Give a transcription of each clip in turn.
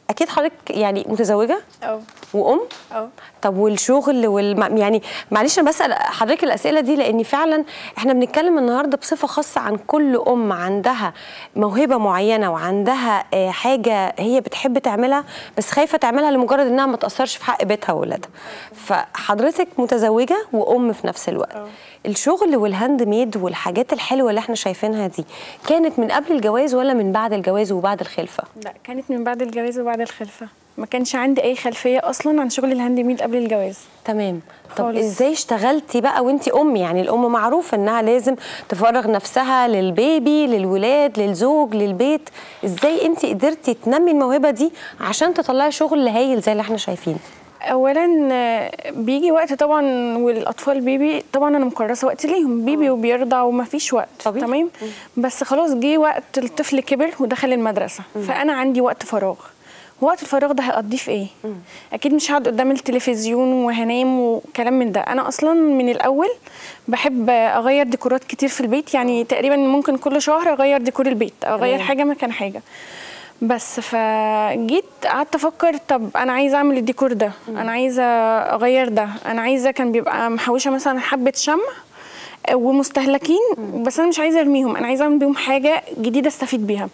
اكيد حضرتك يعني متزوجه اه وام اه طب والشغل والم... يعني معلش انا بسال حضرتك الاسئله دي لان فعلا احنا بنتكلم النهارده بصفه خاصه عن كل ام عندها موهبه معينه وعندها آه، حاجه هي بتحب تعملها بس خايفه تعملها لمجرد انها ما تاثرش في حق بيتها وولادها فحضرتك متزوجه وام في نفس الوقت اه. الشغل والهاند ميد والحاجات الحلوه اللي احنا شايفينها دي كانت من قبل الجواز ولا من بعد الجواز وبعد الخلفه لا كانت من بعد الجواز وبعد الخلفه ما كانش عندي اي خلفيه اصلا عن شغل الهاند ميد قبل الجواز تمام طب خالص. ازاي اشتغلتي بقى وانت ام يعني الام معروف انها لازم تفرغ نفسها للبيبي للولاد للزوج للبيت ازاي انت قدرتي تنمي الموهبه دي عشان تطلعي شغل هايل زي اللي احنا شايفينه اولا آه، بيجي وقت طبعا والاطفال بيبي طبعا انا مكرسه وقت ليهم بيبي وبيرضع وما فيش وقت طبيعي. تمام بس خلاص جه وقت الطفل كبر ودخل المدرسه فانا عندي وقت فراغ وقت الفراغ ده هقضيه في ايه اكيد مش هقعد قدام التلفزيون وهنام وكلام من ده انا اصلا من الاول بحب اغير ديكورات كتير في البيت يعني تقريبا ممكن كل شهر اغير ديكور البيت اغير تمام. حاجه مكان حاجه بس فجيت قعدت افكر طب انا عايزه اعمل الديكور ده انا عايزه اغير ده انا عايزه كان بيبقى محوشه مثلا حبه شمع ومستهلكين بس انا مش عايزه ارميهم انا عايزه اعمل بيهم حاجه جديده استفيد بيها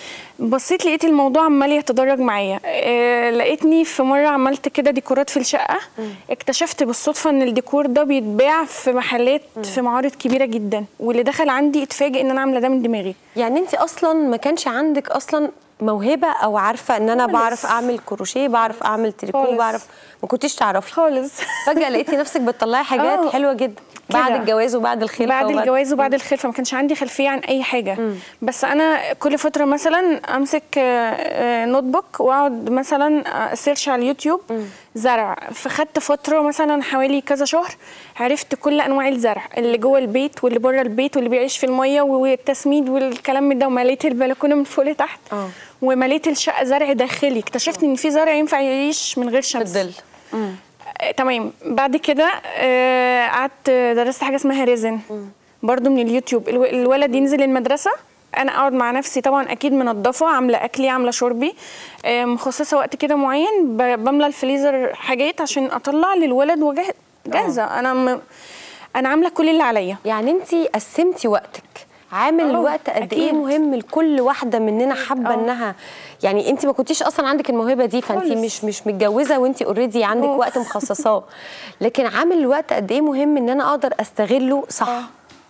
بصيت لقيت الموضوع عمال يتدرج معايا آه لقيتني في مره عملت كده ديكورات في الشقه اكتشفت بالصدفه ان الديكور ده بيتباع في محلات في معارض كبيره جدا واللي دخل عندي اتفاجئ ان انا عامله ده من دماغي يعني انت اصلا ما كانش عندك اصلا موهبه او عارفه ان انا خالص. بعرف اعمل كروشيه بعرف اعمل تريكو خالص. بعرف ما كنتيش تعرفي خالص فجاه لقيتي نفسك بتطلعي حاجات اه. حلوه جدا بعد كده. الجواز وبعد الخلفه بعد وبعد- الجواز وبعد الخلفه ما كانش عندي خلفيه عن اي حاجه بس انا كل فتره مثلا امسك آه، آه، نوت بوك واقعد مثلا اسيرش على اليوتيوب زرع فخدت فتره مثلا حوالي كذا شهر عرفت كل انواع الزرع اللي جوه البيت واللي بره البيت واللي بيعيش في الميه والتسميد والكلام من ده ومليت البلكونه من فوق لتحت اه. ومليت الشقه زرع داخلي اكتشفت ان في زرع ينفع يعيش من غير في شمس الظل آه، تمام بعد كده آه، قعدت درست حاجه اسمها ريزن برضو من اليوتيوب الو- الولد ينزل المدرسه انا اقعد مع نفسي طبعا اكيد منضفه عامله اكلي عامله شربي آه، مخصصه وقت كده معين ب- بملى الفريزر حاجات عشان اطلع للولد وجاهزه جاهزه انا م... انا عامله كل اللي عليا يعني انت قسمتي وقتك عامل اه، الوقت قد ايه أكيد. مهم لكل واحده مننا حابه اه. انها يعني انت ما كنتيش اصلا عندك الموهبه دي فانت خالص. مش مش متجوزه وانت اوريدي عندك اه. وقت مخصصاه لكن عامل الوقت قد ايه مهم ان انا اقدر استغله صح اه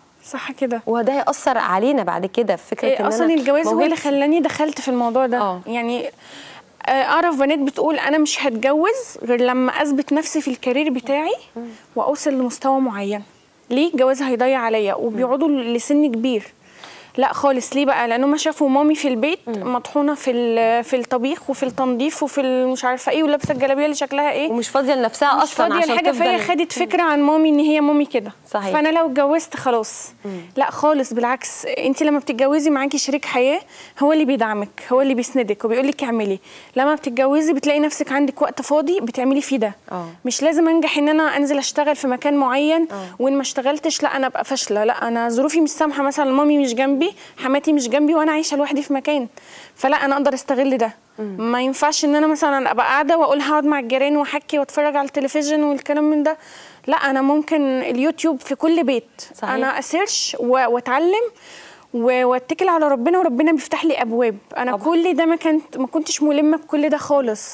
صح كده وده هيأثر علينا بعد كده في فكره إيه ان اصلا انا الجواز هو اللي موهبتي. خلاني دخلت في الموضوع ده اه. يعني آه، اعرف بنات بتقول انا مش هتجوز غير لما اثبت نفسي في الكارير بتاعي واوصل لمستوى معين ليه الجواز هيضيع عليا وبيقعدوا لسن كبير لا خالص ليه بقى لانهم شافوا مامي في البيت مطحونه في ال- في الطبيخ وفي التنظيف وفي ال- مش عارفه ايه ولابسه الجلابيه اللي شكلها ايه ومش فاضيه لنفسها مش اصلا فاضيه عشان الحاجه فهي تفضل خدت فكره عن مامي ان هي مامي كده صحيح. فانا لو اتجوزت خلاص لا خالص بالعكس انت لما بتتجوزي معاكي شريك حياه هو اللي بيدعمك هو اللي بيسندك وبيقول لك اعملي لما بتتجوزي بتلاقي نفسك عندك وقت فاضي بتعملي فيه ده اه. مش لازم انجح ان انا انزل اشتغل في مكان معين وان ما اشتغلتش لا انا ابقى فاشله لا انا ظروفي مش سامحه مثلا مامي مش جنبي حماتي مش جنبي وانا عايشه لوحدي في مكان فلا انا اقدر استغل ده ما ينفعش ان انا مثلا ابقى قاعده واقول هقعد مع الجيران واحكي واتفرج على التلفزيون والكلام من ده لا انا ممكن اليوتيوب في كل بيت صحيح. انا اسيرش و- واتعلم و- واتكل على ربنا وربنا بيفتح لي ابواب انا طبعا. كل ده ما كنت ما كنتش ملمه بكل ده خالص